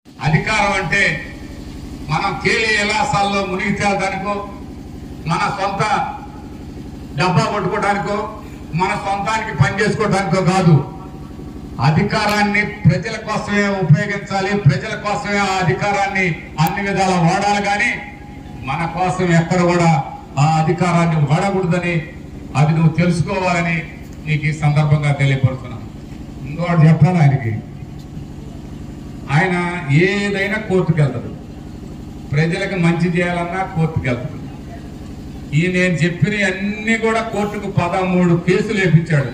అధికారం అంటే మనం తేలి ఎలాసాల్లో మునిగి తేలడానికో మన సొంత డబ్బా కొట్టుకోవడానికో మన సొంతానికి పని చేసుకోవడానికో కాదు అధికారాన్ని ప్రజల కోసమే ఉపయోగించాలి ప్రజల కోసమే ఆ అధికారాన్ని అన్ని విధాలా వాడాలి కానీ మన కోసం ఎక్కడ కూడా ఆ అధికారాన్ని వాడకూడదని అది నువ్వు తెలుసుకోవాలని నీకు ఈ సందర్భంగా తెలియపడుతున్నాను ఇంకోటి చెప్పాను ఆయనకి ఆయన ఏదైనా కోర్టుకు వెళ్తాడు ప్రజలకు మంచి చేయాలన్నా కోర్టుకు వెళ్తాడు ఈ నేను చెప్పిన అన్ని కూడా కోర్టుకు పదమూడు కేసులు వేపించాడు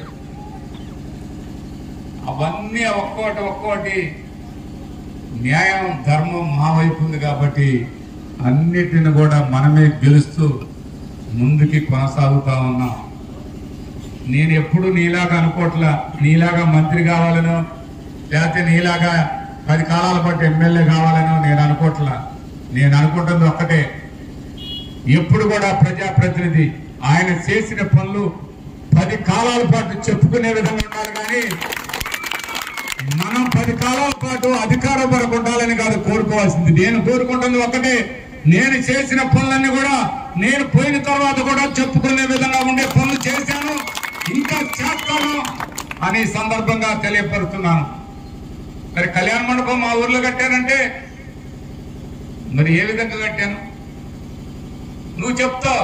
అవన్నీ ఒక్కోటి ఒక్కోటి న్యాయం ధర్మం మా వైపు ఉంది కాబట్టి అన్నిటిని కూడా మనమే గెలుస్తూ ముందుకి కొనసాగుతా ఉన్నాం నేను ఎప్పుడు నీలాగా అనుకోవట్లా నీలాగా మంత్రి కావాలనో లేకపోతే నీలాగా పది కాలాల పాటు ఎమ్మెల్యే కావాలనో నేను అనుకోవట్లా నేను అనుకుంటుంది ఒక్కటే ఎప్పుడు కూడా ప్రజాప్రతినిధి ఆయన చేసిన పనులు పది కాలాల పాటు చెప్పుకునే విధంగా ఉండాలి కానీ మనం పది కాలాల పాటు అధికారం వరకు ఉండాలని కాదు కోరుకోవాల్సింది నేను కోరుకుంటుంది ఒకటే నేను చేసిన పనులన్నీ కూడా నేను పోయిన తర్వాత కూడా చెప్పుకునే విధంగా ఉండే పనులు చేశాను ఇంకా చేస్తాను అని ఈ సందర్భంగా తెలియపరుస్తున్నాను మరి కళ్యాణ మండపం మా ఊర్లో కట్టానంటే మరి ఏ విధంగా కట్టాను నువ్వు చెప్తావు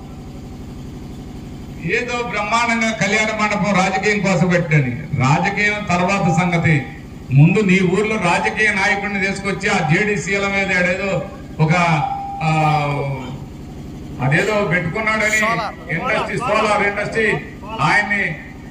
ఏదో బ్రహ్మాండంగా కళ్యాణ మండపం రాజకీయం కోసం పెట్టని రాజకీయం తర్వాత సంగతి ముందు నీ ఊర్లో రాజకీయ నాయకుడిని తీసుకొచ్చి ఆ జేడీసీల మీద ఏడేదో ఒక ఆ, అదేదో పెట్టుకున్నాడని ఇండస్ట్రీ సోలార్ ఇండస్ట్రీ ఆయన్ని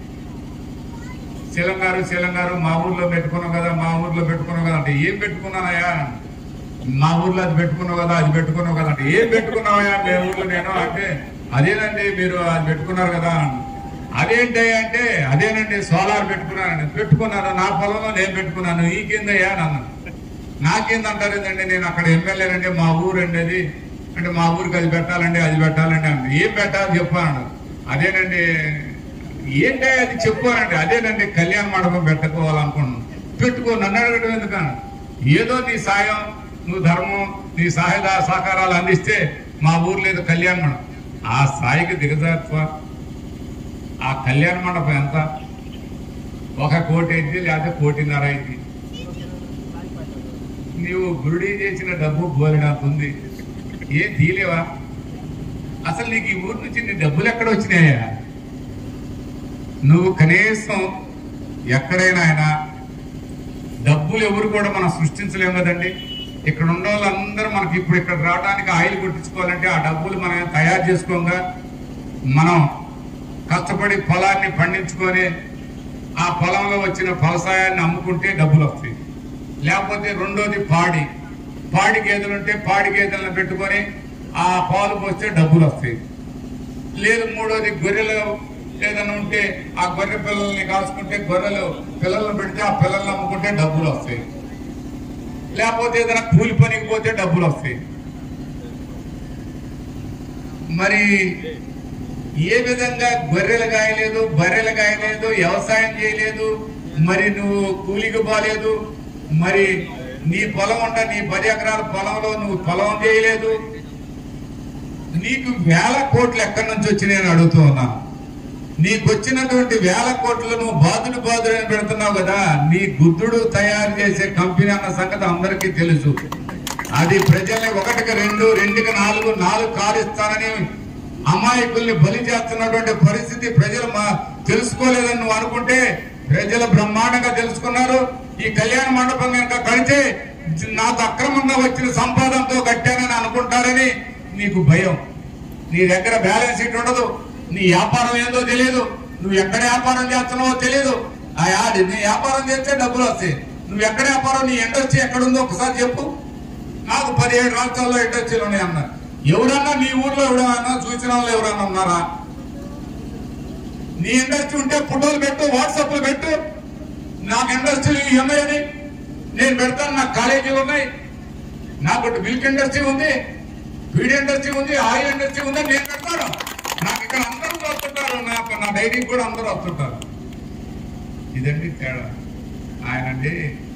శీలం గారు శీలం గారు మా ఊర్లో పెట్టుకున్నాం కదా మా ఊర్లో పెట్టుకున్నాం కదా అంటే ఏం పెట్టుకున్నానయ్యా మా ఊర్లో అది పెట్టుకున్నావు కదా అది పెట్టుకున్నావు కదా అంటే ఏం పెట్టుకున్నావయ్యా మీ ఊర్లో నేను అంటే అదేనండి మీరు అది పెట్టుకున్నారు కదా అదేంటి అంటే అదేనండి సోలార్ పెట్టుకున్నాను పెట్టుకున్నాను నా పొలంలో నేను పెట్టుకున్నాను ఈ కిందయ్యా నన్ను నాకేందంటారు ఏంటండి నేను అక్కడ ఎమ్మెల్యేనండి మా ఊరు అండి అది అంటే మా ఊరికి అది పెట్టాలండి అది పెట్టాలండి అంటే ఏం పెట్టాలి చెప్పాను అదేనండి ఏంటి అది చెప్పానండి అదేనండి కళ్యాణ మండపం పెట్టుకోవాలనుకున్నాను పెట్టుకో నన్ను అడగడం ఎందుకని ఏదో నీ సాయం నువ్వు ధర్మం నీ సహాయ సహకారాలు అందిస్తే మా ఊర్లో ఏదో కళ్యాణ మండపం ఆ స్థాయికి దిగజారుతా ఆ కళ్యాణ మండపం ఎంత ఒక కోటి అయింది లేకపోతే కోటిన్నర అయింది నీవు గురుడి చేసిన డబ్బు బోలినంత ఉంది ఏం తీలేవా అసలు నీకు ఈ ఊరు నుంచి నీ డబ్బులు ఎక్కడ వచ్చినాయా నువ్వు కనీసం ఎక్కడైనా అయినా డబ్బులు ఎవరు కూడా మనం సృష్టించలేము కదండి ఇక్కడ ఉన్న వాళ్ళందరూ మనకి ఇప్పుడు ఇక్కడ రావడానికి ఆయిల్ కొట్టించుకోవాలంటే ఆ డబ్బులు మనం తయారు చేసుకోగా మనం కష్టపడి పొలాన్ని పండించుకొని ఆ పొలంలో వచ్చిన ఫలసాయాన్ని అమ్ముకుంటే డబ్బులు వస్తాయి లేకపోతే రెండోది పాడి పాడి గేదెలు ఉంటే పాడి గేదెలను పెట్టుకొని ఆ పాలు పోస్తే డబ్బులు వస్తాయి లేదు మూడోది గొర్రెలు ఏదైనా ఉంటే ఆ గొర్రె పిల్లల్ని కాసుకుంటే గొర్రెలు పిల్లలను పెడితే ఆ పిల్లల్ని అమ్ముకుంటే డబ్బులు వస్తాయి లేకపోతే ఏదైనా కూలి పనికి పోతే డబ్బులు వస్తాయి మరి ఏ విధంగా గొర్రెలు గాయలేదు బర్రెలు గాయలేదు వ్యవసాయం చేయలేదు మరి నువ్వు కూలికి పోలేదు మరి నీ పొలం ఉంట నీ పది ఎకరాల పొలంలో నువ్వు పొలం చేయలేదు నీకు వేల కోట్లు ఎక్కడి నుంచి వచ్చినాయని అడుగుతూ ఉన్నాను నీకు వచ్చినటువంటి వేల కోట్లు నువ్వు బాధుడు బాధుడు అని పెడుతున్నావు కదా నీ గుద్దుడు తయారు చేసే కంపెనీ అన్న సంగతి అందరికీ తెలుసు అది ప్రజల్ని ఒకటికి రెండు రెండుకి నాలుగు నాలుగు కాలు ఇస్తానని అమాయకుల్ని బలి చేస్తున్నటువంటి పరిస్థితి ప్రజలు మా తెలుసుకోలేదని నువ్వు అనుకుంటే ప్రజలు బ్రహ్మాండంగా తెలుసుకున్నారు ఈ కళ్యాణ మండపం కనుక కడితే నాకు అక్రమంగా వచ్చిన సంపాదనతో కట్టానని అనుకుంటారని నీకు భయం నీ దగ్గర బ్యాలెన్స్ షీట్ ఉండదు నీ వ్యాపారం ఏందో తెలియదు నువ్వు ఎక్కడ వ్యాపారం చేస్తున్నావో తెలియదు ఆ యా- నీ వ్యాపారం చేస్తే డబ్బులు వస్తాయి నువ్వు ఎక్కడ వ్యాపారం నీ ఇండస్ట్రీ ఎక్కడుందో ఒకసారి చెప్పు నాకు పదిహేడు రాష్ట్రాల్లో ఇండస్ట్రీలు ఉన్నాయి అన్నారు ఎవరన్నా నీ ఊర్లో ఎవరైనా చూసిన వాళ్ళు ఎవరైనా ఉన్నారా నీ ఇండస్ట్రీ ఉంటే ఫోటోలు పెట్టు వాట్సాప్ లో పెట్టు నాకు ఇండస్ట్రీలు ఇవి ఉన్నాయని నేను పెడతాను నాకు కాలేజీలు ఉన్నాయి నాకు ఒకటి మిల్క్ ఇండస్ట్రీ ఉంది ఫీడ్ ఇండస్ట్రీ ఉంది ఆయిల్ ఇండస్ట్రీ ఉంది అని నేను పెడతాను నాకు ఇక్కడ అందరూ వస్తుంటారు నాకు నా డైరీకి కూడా అందరూ వస్తుంటారు ఇదండి తేడా ఆయనండి